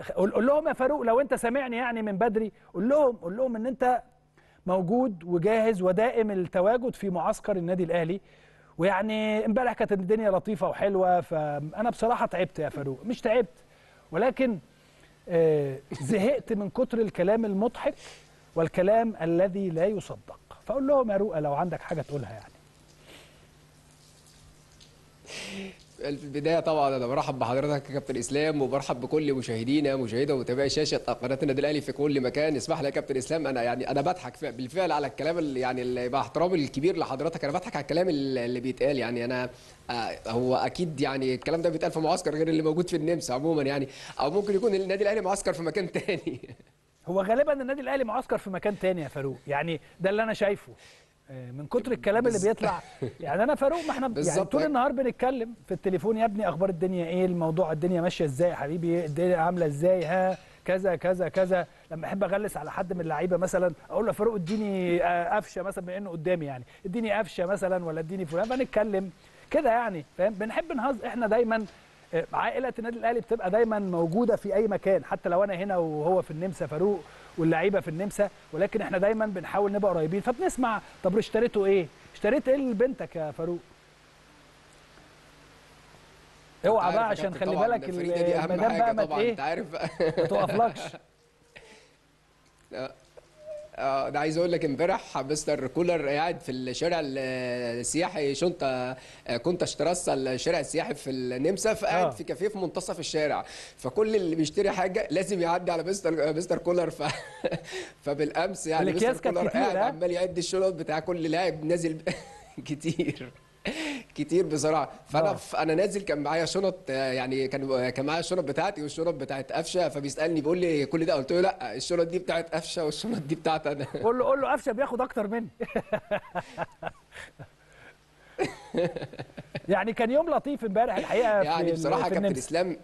قول قول لهم يا فاروق لو انت سامعني يعني من بدري قول لهم قول لهم ان انت موجود وجاهز ودائم التواجد في معسكر النادي الاهلي ويعني امبارح كانت الدنيا لطيفه وحلوه فانا بصراحه تعبت يا فاروق مش تعبت ولكن آه، زهقت من كتر الكلام المضحك والكلام الذي لا يصدق فاقول لهم يا رؤى لو عندك حاجه تقولها يعني في البدايه طبعا انا برحب بحضرتك يا كابتن اسلام وبرحب بكل مشاهدينا مشاهدة ومتابعي شاشه قناه النادي الاهلي في كل مكان اسمح لي يا كابتن اسلام انا يعني انا بضحك ف- بالفعل على الكلام اللي يعني اللي مع احترامي الكبير لحضرتك انا بضحك على الكلام اللي اللي بيتقال يعني انا آه، هو اكيد يعني الكلام ده بيتقال في معسكر غير اللي موجود في النمسا عموما يعني او ممكن يكون النادي الاهلي معسكر في مكان تاني هو غالبا النادي الاهلي معسكر في مكان تاني يا فاروق يعني ده اللي انا شايفه آه، من كتر الكلام اللي بز- بيطلع يعني انا فاروق ما احنا يعني بالظبط. طول النهار بنتكلم في التليفون يا ابني اخبار الدنيا ايه الموضوع الدنيا ماشيه ازاي يا حبيبي الدنيا عامله ازاي ها كذا كذا كذا لما احب اغلس على حد من اللعيبه مثلا اقول له يا فاروق اديني آه، قفشه مثلا بما انه قدامي يعني اديني قفشه مثلا ولا اديني فلان فنتكلم كده يعني فاهم بنحب نهزر احنا دايما آه، عائله النادي الاهلي بتبقى دايما موجوده في اي مكان حتى لو انا هنا وهو في النمسا فاروق واللعيبه في النمسا ولكن احنا دايما بنحاول نبقى قريبين فبنسمع طب اشتريته ايه اشتريت ايه لبنتك يا فاروق اوعى أنت بقى عارف يا عشان كابتن خلي طبعاً بالك الفريدة دي اهم المدام حاجه بقى ما طبعا ايه انت عارف ما توقفلكش اه ده عايز اقول لك امبارح مستر كولر قاعد في الشارع السياحي شنطه كنت شتراسه الشارع السياحي في النمسا فقاعد آه. في كافيه في منتصف الشارع فكل اللي بيشتري حاجه لازم يعدي على مستر مستر كولر ف... فبالامس يعني الأكياس مستر كانت كولر كتير، قاعد ها؟ عمال يعد الشنط بتاع كل لاعب نازل كتير كتير بصراحه فانا آه. ف- انا نازل كان معايا شنط آه، يعني كان كان معايا الشنط بتاعتي والشنط بتاعت قفشه فبيسالني بيقول لي كل ده قلت له لا الشنط دي بتاعت قفشه والشنط دي بتاعت انا قول له قول له قفشه بياخد اكتر مني يعني كان يوم لطيف امبارح الحقيقه في يعني ال- بصراحه في كابتن النمسا. اسلام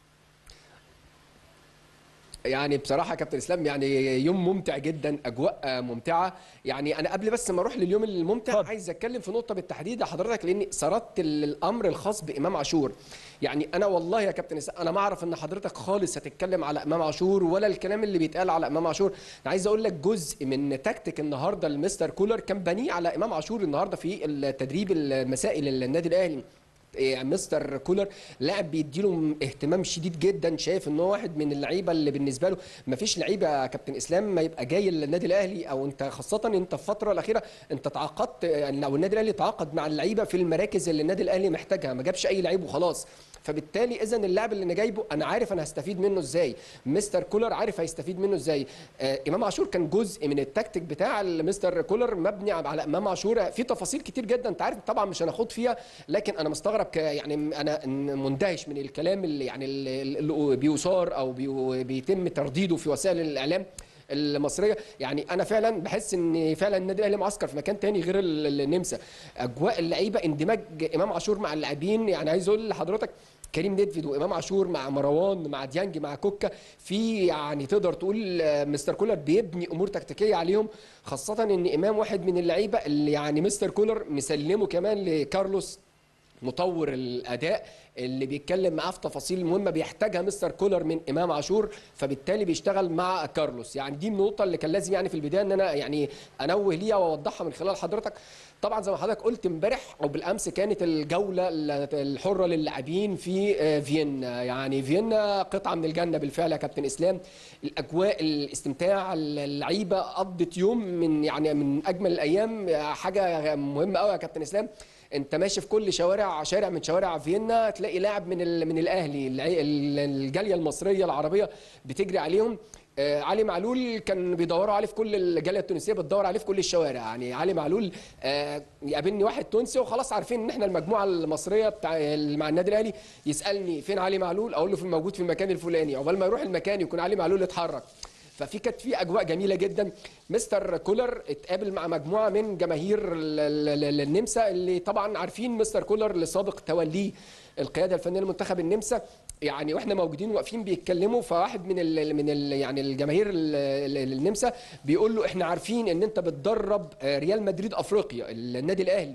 يعني بصراحة كابتن اسلام يعني يوم ممتع جدا اجواء ممتعة يعني انا قبل بس ما اروح لليوم الممتع اتفضل. عايز اتكلم في نقطة بالتحديد حضرتك لاني سردت الامر الخاص بامام عاشور يعني انا والله يا كابتن اسلام انا ما اعرف ان حضرتك خالص هتتكلم على امام عاشور ولا الكلام اللي بيتقال على امام عاشور انا عايز اقول لك جزء من تكتيك النهارده المستر كولر كان بنيه على امام عاشور النهارده في التدريب المسائي للنادي الاهلي إيه، مستر كولر لاعب بيديله اهتمام شديد جدا شايف ان هو واحد من اللعيبه اللي بالنسبه له ما فيش لعيبه يا كابتن اسلام ما يبقى جاي للنادي الاهلي او انت خاصه انت في الفتره الاخيره انت تعاقدت يعني او النادي الاهلي تعاقد مع اللعيبه في المراكز اللي النادي الاهلي محتاجها ما جابش اي لعيب وخلاص فبالتالي اذا اللاعب اللي انا جايبه انا عارف انا هستفيد منه ازاي مستر كولر عارف هيستفيد منه ازاي آه امام عاشور كان جزء من التكتيك بتاع المستر كولر مبني على امام عاشور في تفاصيل كتير جدا انت عارف طبعا مش هناخوض فيها لكن انا مستغرب ك يعني انا مندهش من الكلام اللي يعني اللي اللي بيثار او بي- بيتم ترديده في وسائل الاعلام المصريه يعني انا فعلا بحس ان فعلا النادي الاهلي معسكر في مكان تاني غير ال- النمسا اجواء اللعيبه اندماج امام عاشور مع اللاعبين يعني عايز اقول لحضرتك كريم نيدفيد وامام عاشور مع مروان مع ديانج مع كوكا في يعني تقدر تقول آه، مستر كولر بيبني امور تكتيكيه عليهم خاصه ان امام واحد من اللعيبه اللي يعني مستر كولر مسلمه كمان لكارلوس مطور الاداء اللي بيتكلم معاه في تفاصيل مهمه بيحتاجها مستر كولر من امام عاشور فبالتالي بيشتغل مع كارلوس يعني دي النقطه اللي كان لازم يعني في البدايه ان انا يعني انوه ليها واوضحها من خلال حضرتك طبعا زي ما حضرتك قلت امبارح او بالامس كانت الجوله الحره للاعبين في آه، فيينا يعني فيينا قطعه من الجنه بالفعل يا كابتن اسلام الاجواء الاستمتاع اللعيبه قضت يوم من يعني من اجمل الايام حاجه مهمه قوي يا كابتن اسلام انت ماشي في كل شوارع شارع من شوارع فيينا تلاقي لاعب من ال- من الاهلي العي- ال- الجاليه المصريه العربيه بتجري عليهم آه، علي معلول كان بيدوروا عليه في كل الجاليه التونسيه بتدور عليه في كل الشوارع يعني علي معلول آه، يقابلني واحد تونسي وخلاص عارفين ان احنا المجموعه المصريه بتاع ال- مع النادي الاهلي يسالني فين علي معلول اقول له في موجود في المكان الفلاني عقبال ما يروح المكان يكون علي معلول اتحرك ففي كانت في اجواء جميله جدا مستر كولر اتقابل مع مجموعه من جماهير ال- ال- ال- النمسا اللي طبعا عارفين مستر كولر لسابق توليه القياده الفنيه لمنتخب النمسا يعني واحنا موجودين واقفين بيتكلموا فواحد من ال من ال يعني الجماهير ال- ال- النمسا بيقول له احنا عارفين ان انت بتدرب آه، ريال مدريد افريقيا النادي الاهلي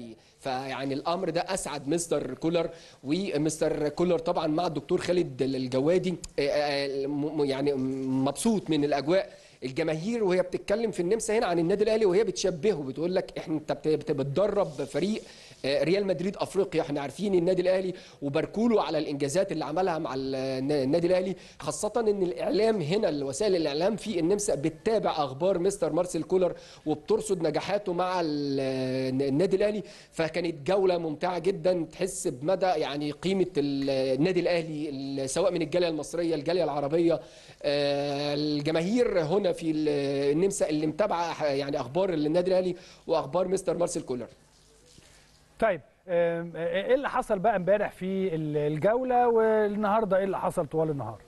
فيعني الامر ده اسعد مستر كولر ومستر كولر طبعا مع الدكتور خالد الجوادي آه، آه، م- يعني مبسوط من الاجواء الجماهير وهي بتتكلم في النمسا هنا عن النادي الاهلي وهي بتشبهه بتقول لك احنا انت بت- بت- بتدرب فريق آه، ريال مدريد افريقيا احنا عارفين النادي الاهلي وباركوله على الانجازات اللي عملها مع ال- النادي الاهلي خاصه ان الاعلام هنا وسائل الاعلام في النمسا بتتابع اخبار مستر مارسيل كولر وبترصد نجاحاته مع ال- النادي الاهلي فكانت جوله ممتعه جدا تحس بمدى يعني قيمه ال- النادي الاهلي ال- سواء من الجاليه المصريه الجاليه العربيه آه، الجماهير هنا في ال- النمسا اللي متابعه يعني اخبار النادي الاهلي واخبار مستر مارسيل كولر طيب آم، ايه اللي حصل بقى امبارح في ال- الجوله والنهارده ايه اللي حصل طوال النهار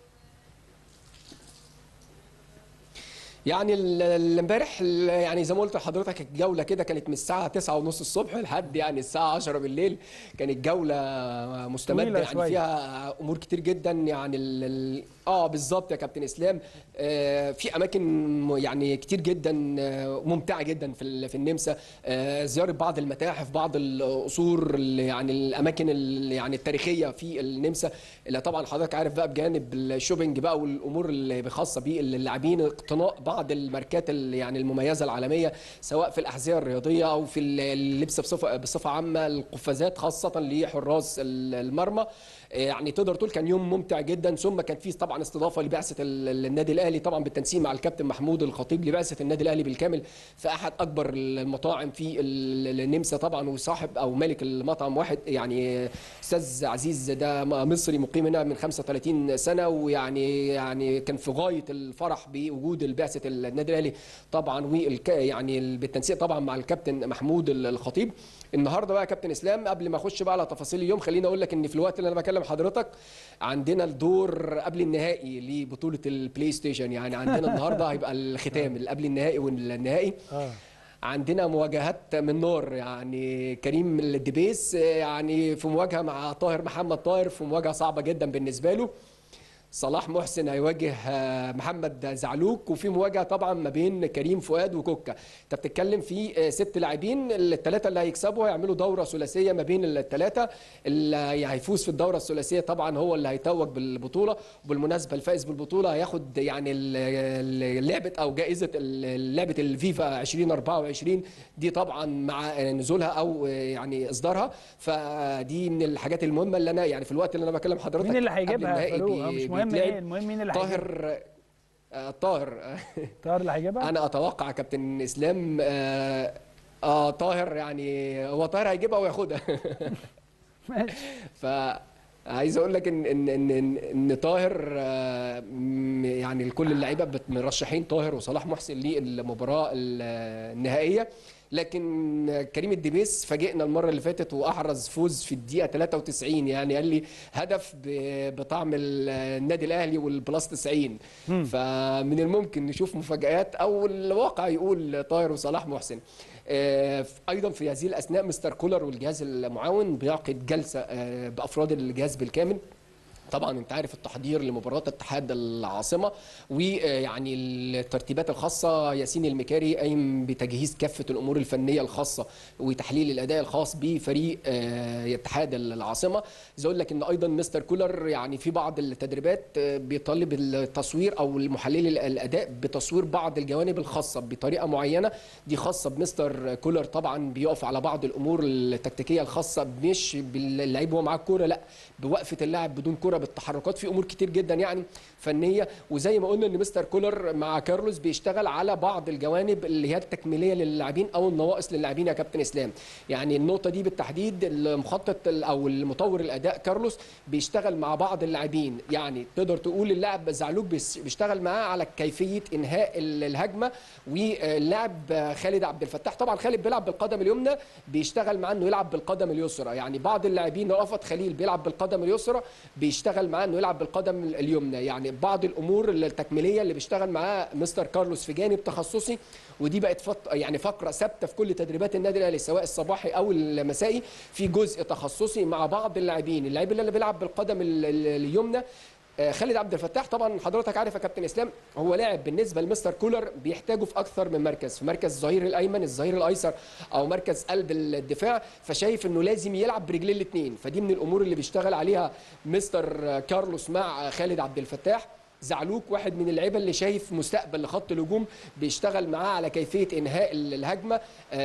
يعني ال- ال- امبارح ال- يعني زي ما قلت لحضرتك الجوله كده كانت من الساعه 9 ونص الصبح لحد يعني الساعه 10 بالليل كانت جوله مستمده طويلة يعني شوية. فيها امور كتير جدا يعني ال- ال- اه بالظبط يا كابتن اسلام آه في اماكن م- يعني كتير جدا آه، ممتعه جدا في ال- في النمسا آه زياره بعض المتاحف بعض القصور ال- يعني الاماكن ال- يعني التاريخيه في النمسا اللي طبعا حضرتك عارف بقى بجانب الشوبينج بقى والامور اللي خاصه باللاعبين اقتناء بعض الماركات ال- يعني المميزه العالميه سواء في الاحذيه الرياضيه او في اللبس بصفه بصفه عامه القفازات خاصه لحراس ال- المرمى يعني تقدر تقول كان يوم ممتع جدا ثم كان في طبعا استضافه لبعثه ال- النادي الاهلي طبعا بالتنسيق مع الكابتن محمود الخطيب لبعثه النادي الاهلي بالكامل في احد اكبر المطاعم في ال- النمسا طبعا وصاحب او مالك المطعم واحد يعني استاذ عزيز ده مصري مقيم هنا من 35 سنه ويعني يعني كان في غايه الفرح بوجود بعثه النادي الاهلي طبعا والك يعني بالتنسيق طبعا مع الكابتن محمود الخطيب النهارده بقى يا كابتن اسلام قبل ما اخش بقى على تفاصيل اليوم خليني اقول لك ان في الوقت اللي انا بكلم حضرتك عندنا الدور قبل النهائي لبطوله البلاي ستيشن يعني عندنا النهارده هيبقى الختام اللي قبل النهائي والنهائي اه عندنا مواجهات من نار يعني كريم الدبيس يعني في مواجهه مع طاهر محمد طاهر في مواجهه صعبه جدا بالنسبه له صلاح محسن هيواجه آه، محمد زعلوك وفي مواجهه طبعا ما بين كريم فؤاد وكوكا انت بتتكلم في آه، ست لاعبين الثلاثه اللي هيكسبوا هيعملوا دوره ثلاثيه ما بين الثلاثه اللي هيفوز في الدوره الثلاثيه طبعا هو اللي هيتوج بالبطوله وبالمناسبه الفائز بالبطوله هياخد يعني ال- ال- لعبه او جائزه ال- لعبه الفيفا 2024 دي طبعا مع نزولها او يعني اصدارها فدي من الحاجات المهمه اللي انا يعني في الوقت اللي انا بكلم حضرتك مين اللي قبل هيجيبها يا النهائي فاروق آه، بي- مش مهم بيتلعب. ايه المهم مين اللي هيجيبها طاهر آه، طاهر طاهر اللي هيجيبها انا اتوقع كابتن اسلام آه, اه طاهر يعني هو طاهر هيجيبها وياخدها ماشي ف عايز اقول لك ان ان ان ان, إن طاهر آه، م- يعني كل اللعيبه بت- مرشحين طاهر وصلاح محسن للمباراه ال- النهائيه لكن كريم الدبيس فاجئنا المره اللي فاتت واحرز فوز في الدقيقه 93 يعني قال لي هدف ب- بطعم ال- النادي الاهلي والبلاس 90 فمن الممكن نشوف مفاجات او الواقع يقول طاهر وصلاح محسن آه، ايضا في هذه الاثناء مستر كولر والجهاز المعاون بيعقد جلسه آه، بافراد الجهاز بالكامل طبعا انت عارف التحضير لمباراه اتحاد العاصمه ويعني الترتيبات الخاصه ياسين المكاري قايم بتجهيز كافه الامور الفنيه الخاصه وتحليل الاداء الخاص بفريق آه، اتحاد العاصمه عايز اقول لك ان ايضا مستر كولر يعني في بعض التدريبات آه، بيطالب التصوير او المحلل الاداء بتصوير بعض الجوانب الخاصه بطريقه معينه دي خاصه بمستر كولر طبعا بيقف على بعض الامور التكتيكيه الخاصه مش باللعيب وهو معاه الكوره لا بوقفه اللاعب بدون كوره بالتحركات في امور كتير جدا يعني فنيه وزي ما قلنا ان مستر كولر مع كارلوس بيشتغل على بعض الجوانب اللي هي التكميليه للاعبين او النواقص للاعبين يا كابتن اسلام يعني النقطه دي بالتحديد المخطط ال- او المطور الاداء كارلوس بيشتغل مع بعض اللاعبين يعني تقدر تقول اللاعب زعلوك بيس- بيشتغل معاه على كيفيه انهاء ال- الهجمه واللاعب خالد عبد الفتاح طبعا خالد بيلعب بالقدم اليمنى بيشتغل معاه انه يلعب بالقدم اليسرى يعني بعض اللاعبين رأفت خليل بيلعب بالقدم اليسرى بيشتغل معاه انه يلعب بالقدم اليمنى يعني بعض الامور التكميليه اللي بيشتغل معاه مستر كارلوس في جانب تخصصي ودي بقت فط... يعني فقره ثابته في كل تدريبات النادي الاهلي سواء الصباحي او المسائي في جزء تخصصي مع بعض اللاعبين اللاعب اللي بيلعب بالقدم ال- ال- اليمنى آه، خالد عبد الفتاح طبعا حضرتك عارف يا كابتن اسلام هو لاعب بالنسبه لمستر كولر بيحتاجه في اكثر من مركز في مركز الظهير الايمن الظهير الايسر او مركز قلب الدفاع فشايف انه لازم يلعب برجلين الاثنين فدي من الامور اللي بيشتغل عليها مستر كارلوس مع خالد عبد الفتاح زعلوك واحد من اللعيبه اللي شايف مستقبل لخط الهجوم بيشتغل معاه على كيفيه انهاء الهجمه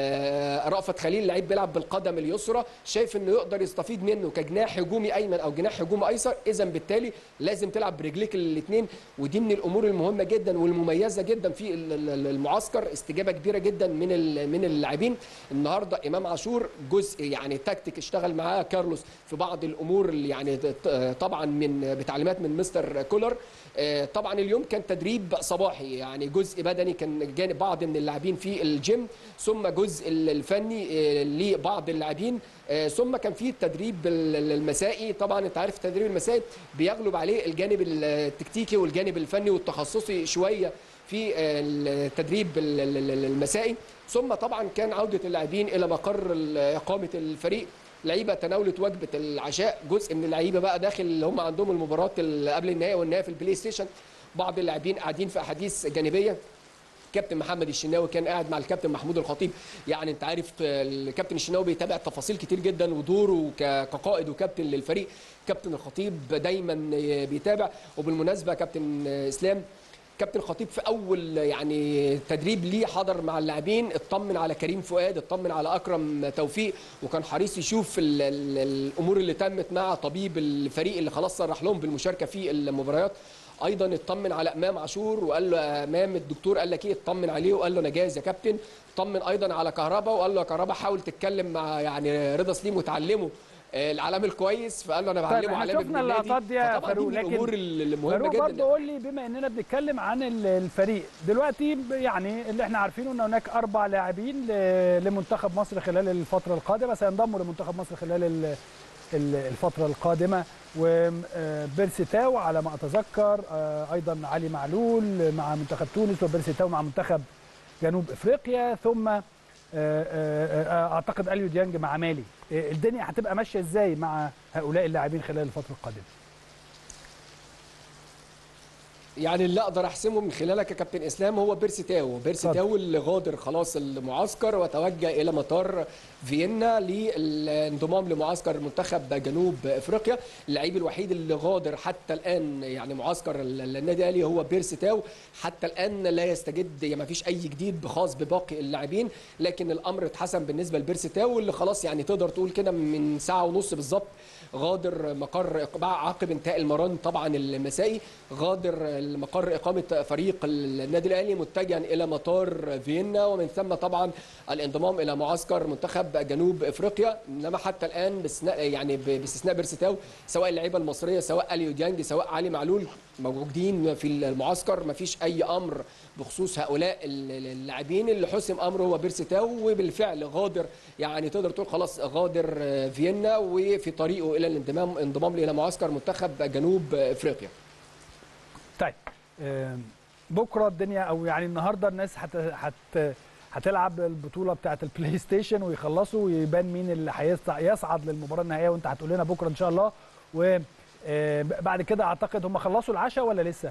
آه رأفت خليل لعيب بيلعب بالقدم اليسرى شايف انه يقدر يستفيد منه كجناح هجومي ايمن او جناح هجومي ايسر اذا بالتالي لازم تلعب برجليك الاثنين ودي من الامور المهمه جدا والمميزه جدا في ال- ال- المعسكر استجابه كبيره جدا من ال- من اللاعبين النهارده امام عاشور جزء يعني تكتيك اشتغل معاه كارلوس في بعض الامور اللي يعني ت- طبعا من بتعليمات من مستر كولر آه، طبعا اليوم كان تدريب صباحي يعني جزء بدني كان جانب بعض من اللاعبين في الجيم ثم جزء الفني آه، لبعض اللاعبين آه، ثم كان في التدريب ال- المسائي طبعا انت عارف التدريب المسائي بيغلب عليه الجانب التكتيكي والجانب الفني والتخصصي شويه في آه، التدريب ال- ال- المسائي ثم طبعا كان عوده اللاعبين الى مقر ال- اقامه الفريق لعيبه تناولت وجبه العشاء جزء من اللعيبه بقى داخل اللي هم عندهم المباراه اللي قبل النهائي والنهائي في البلاي ستيشن بعض اللاعبين قاعدين في احاديث جانبيه كابتن محمد الشناوي كان قاعد مع الكابتن محمود الخطيب يعني انت عارف الكابتن الشناوي بيتابع تفاصيل كتير جدا ودوره ك- كقائد وكابتن للفريق كابتن الخطيب دايما بيتابع وبالمناسبه كابتن اسلام كابتن الخطيب في اول يعني تدريب ليه حضر مع اللاعبين اطمن على كريم فؤاد اطمن على اكرم توفيق وكان حريص يشوف ال ال الامور اللي تمت مع طبيب الفريق اللي خلاص صرح لهم بالمشاركه في المباريات ايضا اطمن على امام عاشور وقال له يا امام الدكتور قال لك ايه اطمن عليه وقال له انا جاهز يا كابتن اطمن ايضا على كهربا وقال له يا كهربا حاول تتكلم مع يعني رضا سليم وتعلمه آه، العلام الكويس فقال له انا بعلمه احنا علامه شفنا ابن النادي. اللقطات دي يا فطبعاً فاروق، من لكن الامور المهمه فاروق جدا برضه قول لي بما اننا بنتكلم عن ال- الفريق دلوقتي ب- يعني اللي احنا عارفينه ان هناك اربع لاعبين ل- لمنتخب مصر خلال الفتره القادمه سينضموا لمنتخب مصر خلال ال- ال- الفتره القادمه وبيرسي تاو على ما اتذكر آه، ايضا علي معلول مع منتخب تونس وبيرسي تاو مع منتخب جنوب افريقيا ثم آه، آه، آه، اعتقد اليو ديانج مع مالي آه، الدنيا هتبقى ماشيه ازاي مع هؤلاء اللاعبين خلال الفتره القادمه يعني اللي اقدر احسمه من خلالك يا كابتن اسلام هو بيرسي تاو بيرسي اتفضل. تاو اللي غادر خلاص المعسكر وتوجه الى مطار فيينا للانضمام لمعسكر منتخب جنوب افريقيا اللعيب الوحيد اللي غادر حتى الان يعني معسكر ال- النادي الاهلي هو بيرسي تاو حتى الان لا يستجد يعني ما فيش اي جديد خاص بباقي اللاعبين لكن الامر اتحسن بالنسبه لبيرسي تاو اللي خلاص يعني تقدر تقول كده من ساعه ونص بالظبط غادر مقر عقب انتهاء المران طبعا المسائي غادر المقر اقامه فريق النادي الاهلي متجها الى مطار فيينا ومن ثم طبعا الانضمام الى معسكر منتخب جنوب افريقيا انما حتى الان باستثناء يعني ب- باستثناء بيرسيتاو سواء اللعيبه المصريه سواء اليو ديانج سواء علي معلول موجودين في المعسكر ما فيش اي امر بخصوص هؤلاء ال- ال- اللاعبين اللي حسم امره هو بيرسيتاو وبالفعل غادر يعني تقدر تقول خلاص غادر آه، فيينا وفي طريقه الى الانضمام انضمام الى معسكر منتخب جنوب افريقيا طيب آم، بكره الدنيا او يعني النهارده الناس هت هت هتلعب البطوله بتاعه البلاي ستيشن ويخلصوا ويبان مين اللي هيصع- يصعد للمباراه النهائيه وانت هتقول لنا بكره ان شاء الله وبعد كده اعتقد هم خلصوا العشاء ولا لسه؟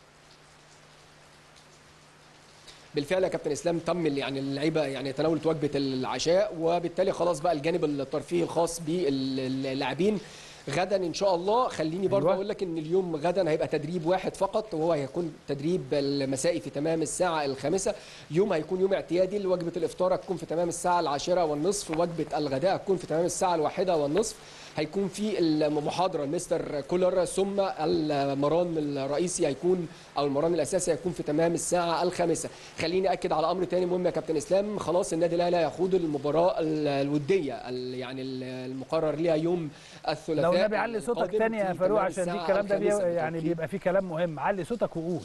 بالفعل يا كابتن اسلام تم يعني اللعيبه يعني تناولت وجبه العشاء وبالتالي خلاص بقى الجانب الترفيهي الخاص باللاعبين غدا ان شاء الله خليني برضه أيوة. اقول لك ان اليوم غدا هيبقى تدريب واحد فقط وهو هيكون تدريب المسائي في تمام الساعه الخامسه يوم هيكون يوم اعتيادي وجبه الافطار هتكون في تمام الساعه العاشره والنصف وجبه الغداء هتكون في تمام الساعه الواحده والنصف هيكون في المحاضره مستر كولر ثم المران الرئيسي هيكون او المران الاساسي هيكون في تمام الساعه الخامسه خليني اكد على امر تاني مهم يا كابتن اسلام خلاص النادي الاهلي هيخوض المباراه ال- الوديه ال- يعني ال- المقرر ليها يوم الثلاثاء لو النبي علي صوتك القادم تاني يا في فاروق تمام عشان دي الساعة الكلام ده بي الخامسة يعني بالتوقيت. بيبقى فيه كلام مهم علي صوتك وقول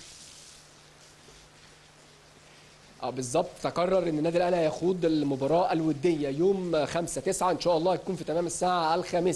اه بالظبط تقرر ان النادي الاهلي هيخوض المباراه الوديه يوم 5 9 ان شاء الله هتكون في تمام الساعه الخامسه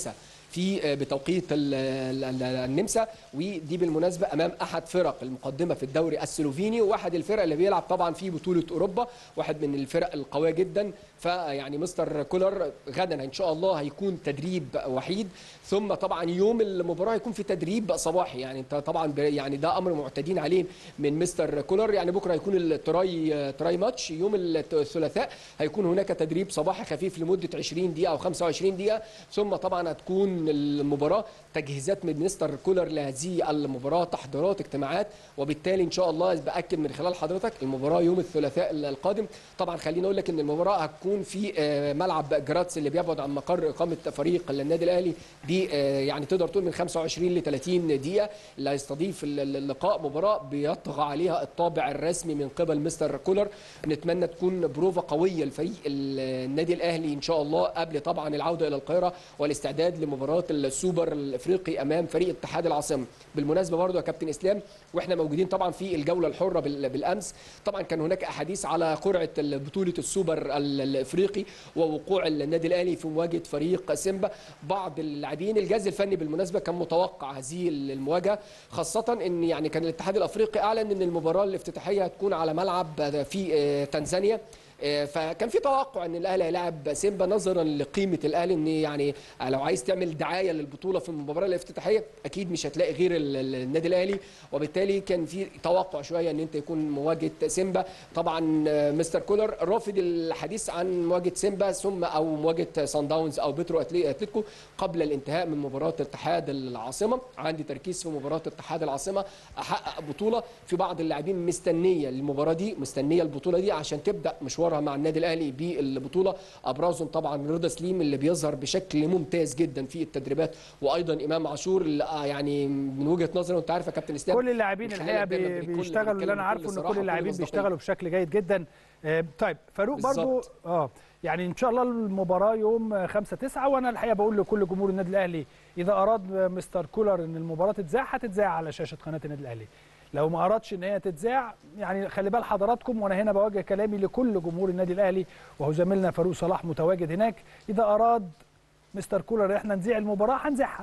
في بتوقيت ال- ال- ال- النمسا ودي بالمناسبه امام احد فرق المقدمه في الدوري السلوفيني واحد الفرق اللي بيلعب طبعا في بطوله اوروبا واحد من الفرق القويه جدا فيعني مستر كولر غدا ان شاء الله هيكون تدريب وحيد ثم طبعا يوم المباراه هيكون في تدريب صباحي يعني انت طبعا ب- يعني ده امر معتادين عليه من مستر كولر يعني بكره هيكون التراي تراي ماتش يوم الثلاثاء هيكون هناك تدريب صباحي خفيف لمده 20 دقيقه او 25 دقيقه ثم طبعا هتكون المباراه تجهيزات من مستر كولر لهذه المباراه تحضيرات اجتماعات وبالتالي ان شاء الله باكد من خلال حضرتك المباراه يوم الثلاثاء القادم طبعا خليني اقول لك ان المباراه هتكون في آه، ملعب جراتس اللي بيبعد عن مقر اقامه فريق النادي الاهلي دي آه، يعني تقدر تقول من 25 ل 30 دقيقه اللي هيستضيف ال- ال- اللقاء مباراه بيطغى عليها الطابع الرسمي من قبل مستر كولر نتمنى تكون بروفا قويه لفريق ال- النادي الاهلي ان شاء الله قبل طبعا العوده الى القاهره والاستعداد لمباراه السوبر الافريقي امام فريق اتحاد العاصمه بالمناسبه برضو يا كابتن اسلام واحنا موجودين طبعا في الجوله الحره بال- بالامس طبعا كان هناك احاديث على قرعه بطوله السوبر ال- الافريقي ووقوع النادي الاهلي في مواجهه فريق سيمبا بعض اللاعبين الجهاز الفني بالمناسبه كان متوقع هذه المواجهه خاصه ان يعني كان الاتحاد الافريقي اعلن ان المباراه الافتتاحيه هتكون على ملعب في آه، تنزانيا آه، فكان في توقع ان الاهلي هيلاعب سيمبا نظرا لقيمه الاهلي ان يعني لو عايز تعمل دعايه للبطوله في المباراه الافتتاحيه اكيد مش هتلاقي غير ال- ال- النادي الاهلي وبالتالي كان في توقع شويه ان انت يكون مواجهه سيمبا طبعا آه، مستر كولر رافض الحديث عن مواجهه سيمبا ثم او مواجهه سان داونز او بيترو أتلي- اتلتيكو قبل الانتهاء من مباراه اتحاد العاصمه عندي تركيز في مباراه اتحاد العاصمه احقق بطوله في بعض اللاعبين مستنيه المباراه دي مستنيه البطوله دي عشان تبدا مشوارها مع النادي الاهلي بالبطوله ابرزهم طبعا رضا سليم اللي بيظهر بشكل ممتاز جدا في التدريبات وايضا امام عاشور اللي آه يعني من وجهه نظري وانت عارف يا كابتن اسلام كل اللاعبين من الحقيقه خلالك دايماً بي- بكل- بيشتغلوا اللي بنتكلم انا عارفه بكل ان صراحة كل وكل اللاعبين مصداقية. بيشتغلوا بشكل جيد جدا آه، طيب فاروق برضو بالظبط. اه يعني ان شاء الله المباراه يوم 5 9 وانا الحقيقه بقول لكل جمهور النادي الاهلي اذا اراد مستر كولر ان المباراه تتذاع هتتذاع على شاشه قناه النادي الاهلي لو ما ارادش ان هي تتذاع يعني خلي بال حضراتكم وانا هنا بوجه كلامي لكل جمهور النادي الاهلي وهو زميلنا فاروق صلاح متواجد هناك اذا اراد مستر كولر احنا نذيع المباراه هنذيعها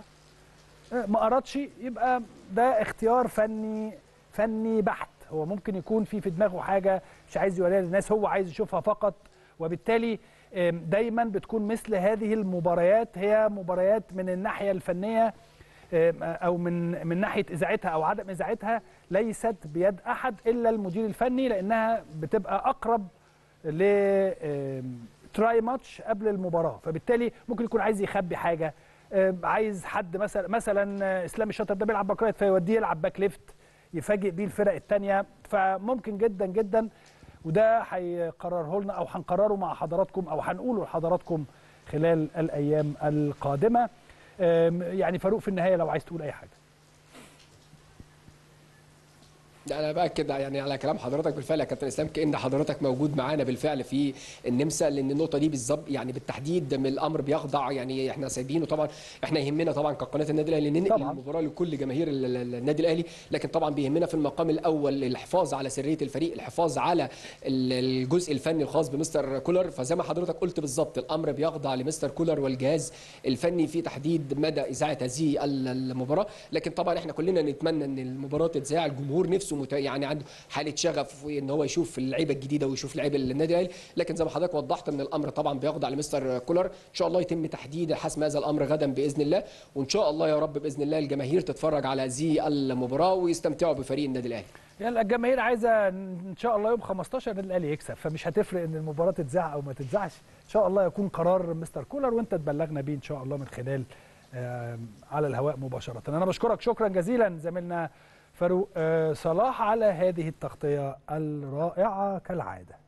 ما ارادش يبقى ده اختيار فني فني بحت هو ممكن يكون في في دماغه حاجه مش عايز يوريها للناس هو عايز يشوفها فقط وبالتالي آم، دايما بتكون مثل هذه المباريات هي مباريات من الناحيه الفنيه آم، او من من ناحيه اذاعتها او عدم اذاعتها ليست بيد احد الا المدير الفني لانها بتبقى اقرب ل آم، تراي ماتش قبل المباراه فبالتالي ممكن يكون عايز يخبي حاجه آم، عايز حد مثلا مثلا آه، اسلام الشاطر ده بيلعب باك رايت فيوديه يلعب باك ليفت يفاجئ بيه الفرق الثانيه فممكن جدا جدا وده هيقرره لنا او هنقرره مع حضراتكم او هنقوله لحضراتكم خلال الايام القادمه آم، يعني فاروق في النهايه لو عايز تقول اي حاجه انا باكد يعني على كلام حضرتك بالفعل يا كابتن اسلام كان حضرتك موجود معانا بالفعل في النمسا لان النقطه دي بالظبط يعني بالتحديد من الامر بيخضع يعني احنا سايبينه طبعا احنا يهمنا طبعا كقناه النادي الاهلي ننقل طبعاً. المباراه لكل جماهير ال- ال- النادي الاهلي لكن طبعا بيهمنا في المقام الاول الحفاظ على سريه الفريق الحفاظ على ال- الجزء الفني الخاص بمستر كولر فزي ما حضرتك قلت بالظبط الامر بيخضع لمستر كولر والجهاز الفني في تحديد مدى اذاعه هذه ال- المباراه لكن طبعا احنا كلنا نتمنى ان المباراه تتذاع الجمهور نفسه مت... يعني عنده حاله شغف ان هو يشوف اللعيبه الجديده ويشوف لعيبه النادي الاهلي لكن زي ما حضرتك وضحت ان الامر طبعا بيخضع لمستر كولر ان شاء الله يتم تحديد حسم هذا الامر غدا باذن الله وان شاء الله يا رب باذن الله الجماهير تتفرج على هذه المباراه ويستمتعوا بفريق النادي الاهلي يعني الجماهير عايزه ان شاء الله يوم 15 النادي الاهلي يكسب فمش هتفرق ان المباراه تتذاع او ما تتذاعش ان شاء الله يكون قرار مستر كولر وانت تبلغنا بيه ان شاء الله من خلال آم، على الهواء مباشره انا بشكرك شكرا جزيلا زميلنا فاروق آه، صلاح على هذه التغطيه الرائعه كالعاده